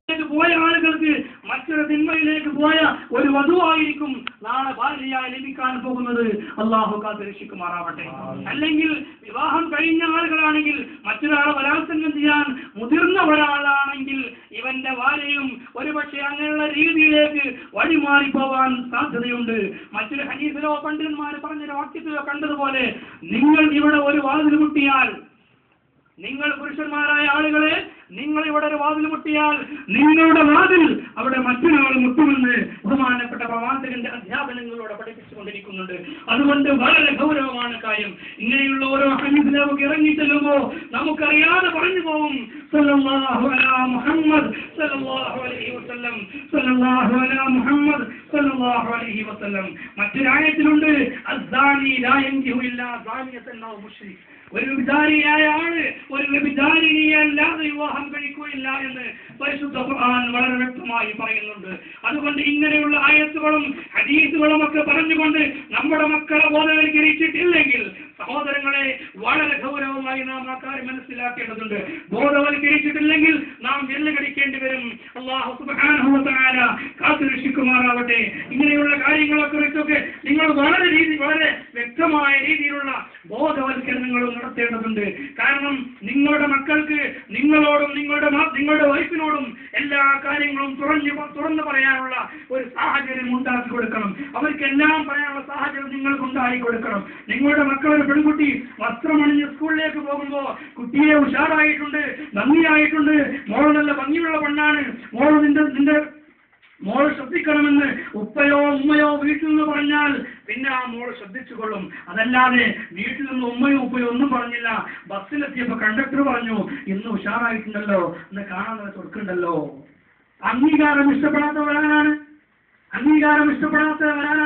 തിന്മയിലേക്ക് പോയ ആളുകൾക്ക് മറ്റൊരു തിന്മയിലേക്ക് പോയ ഒരു വധുവായിരിക്കും നാളെ ഭാര്യയായി ലഭിക്കാൻ പോകുന്നത് അള്ളാഹു കാത്തിരക്ഷിക്കുമാറാവട്ടെ അല്ലെങ്കിൽ വിവാഹം കഴിഞ്ഞ ആളുകളാണെങ്കിൽ മറ്റൊരാളെ ബലാത്സംഗം ചെയ്യാൻ മുതിർന്ന ഒരാളാണെങ്കിൽ ഇവന്റെ ഭാര്യയും ഒരുപക്ഷെ അങ്ങനെയുള്ള രീതിയിലേക്ക് വഴിമാറി പോവാൻ സാധ്യതയുണ്ട് മറ്റൊരു ഹനീഫിലോ പണ്ഡിതന്മാർ പറഞ്ഞൊരു വാക്യത്തിലോ കണ്ടതുപോലെ നിങ്ങൾ ഇവിടെ ഒരു വാതിൽ മുട്ടിയാൽ നിങ്ങൾ പുരുഷന്മാരായ ആളുകളെ നിങ്ങൾ ഇവിടെ ഒരു വാതിൽ മുട്ടിയാൽ നിങ്ങളുടെ വാതിൽ അവിടെ മറ്റൊരാൾ മുട്ടുമെന്ന് ബഹുമാനപ്പെട്ട പ്രവാചകന്റെ അധ്യാപനങ്ങളോടെ പഠിപ്പിച്ചുകൊണ്ടിരിക്കുന്നുണ്ട് അതുകൊണ്ട് വളരെ ഗൗരവമാണ് കാര്യം ഇങ്ങനെയുള്ള ഓരോ ഹനീഫിൽ നമുക്ക് ഇറങ്ങി ചെല്ലുമ്പോ നമുക്കറിയാതെ പറഞ്ഞു പോകും സല്ലല്ലാഹു അലാ മുഹമ്മദ് സല്ലല്ലാഹു അലൈഹി വസല്ലം സല്ലല്ലാഹു അലാ മുഹമ്മദ് സല്ലല്ലാഹു അലൈഹി വസല്ലം മറ്റൊരായത്തിലുണ്ട് അസ്സാനി ലാ യൻകിഹു ഇല്ലാ സാനിയത്തൻ ഔ മുശ്രിക് ഒരു വിചാരിയായ ആള് ഒരു വ്യഭിചാരിണിയെ അല്ലാതെ വിവാഹം കഴിക്കുകയില്ല എന്ന് പരിശുദ്ധ ഖുർആൻ വളരെ വ്യക്തമായി പറയുന്നുണ്ട് അതുകൊണ്ട് ഇങ്ങനെയുള്ള ആയത്തുകളും ഹദീസുകളും ഒക്കെ പറഞ്ഞുകൊണ്ട് നമ്മുടെ മക്കളെ ബോധവൽക്കരിച്ചിട്ടില്ലെങ്കിൽ സഹോദരങ്ങളെ വളരെ ഗൗരവമായി നാം ആ കാര്യം മനസ്സിലാക്കേണ്ടതുണ്ട് ബോധവൽക്കരിച്ചിട്ടില്ലെങ്കിൽ നാം വെല്ലുകടിക്കേണ്ടി വരും അള്ളാഹു സുബ്ഹാനഹു വ തആല കാത്തുരക്ഷിക്കുമാറാവട്ടെ ഇങ്ങനെയുള്ള കാര്യങ്ങളെ കുറിച്ചൊക്കെ നിങ്ങൾ വളരെ രീതി വളരെ വ്യക്തമായ രീതിയിലുള്ള ബോധവൽക്കരണങ്ങളും നടത്തേണ്ടതുണ്ട് കാരണം നിങ്ങളുടെ മക്കൾക്ക് നിങ്ങളോടും നിങ്ങളുടെ മാ- നിങ്ങളുടെ വൈഫിനോടും എല്ലാ കാര്യങ്ങളും തുറഞ്ഞു തുറന്നു പറയാനുള്ള ഒരു സാഹചര്യം ഉണ്ടാക്കി കൊടുക്കണം അവർക്ക് എല്ലാം പറയാനുള്ള സാഹചര്യം നിങ്ങൾക്ക് ഉണ്ടാക്കി കൊടുക്കണം നിങ്ങളുടെ മക്കൾ ഒരു പെൺകുട്ടി വസ്ത്രമണിഞ്ഞ് സ്കൂളിലേക്ക് പോകുമ്പോ കുട്ടിയെ ഉഷാറായിട്ടുണ്ട് ഭംഗിയായിട്ടുണ്ട് മോൾ നല്ല ഭംഗിയുള്ള പെണ്ണാണ് മോൾ നിന്റെ നിന്റെ മോൾ ശ്രദ്ധിക്കണമെന്ന് ഉപ്പയോ ഉമ്മയോ വീട്ടിൽ നിന്ന് പറഞ്ഞാൽ പിന്നെ ആ മോൾ ശ്രദ്ധിച്ചുകൊള്ളും അതല്ലാതെ വീട്ടിൽ നിന്ന് ഉമ്മയോ ഉപ്പയോ ഒന്നും പറഞ്ഞില്ല ബസ്സിലെത്തിയപ്പോ കണ്ടക്ടർ പറഞ്ഞു ഇന്ന് ഉഷാറായിട്ടുണ്ടല്ലോ ഇന്ന് കാണാൻ നല്ല ചൊടുക്കുണ്ടല്ലോ അംഗീകാരം ഇഷ്ടപ്പെടാത്ത വരാനാണ് അംഗീകാരം ഇഷ്ടപ്പെടാത്ത വരാനാണ്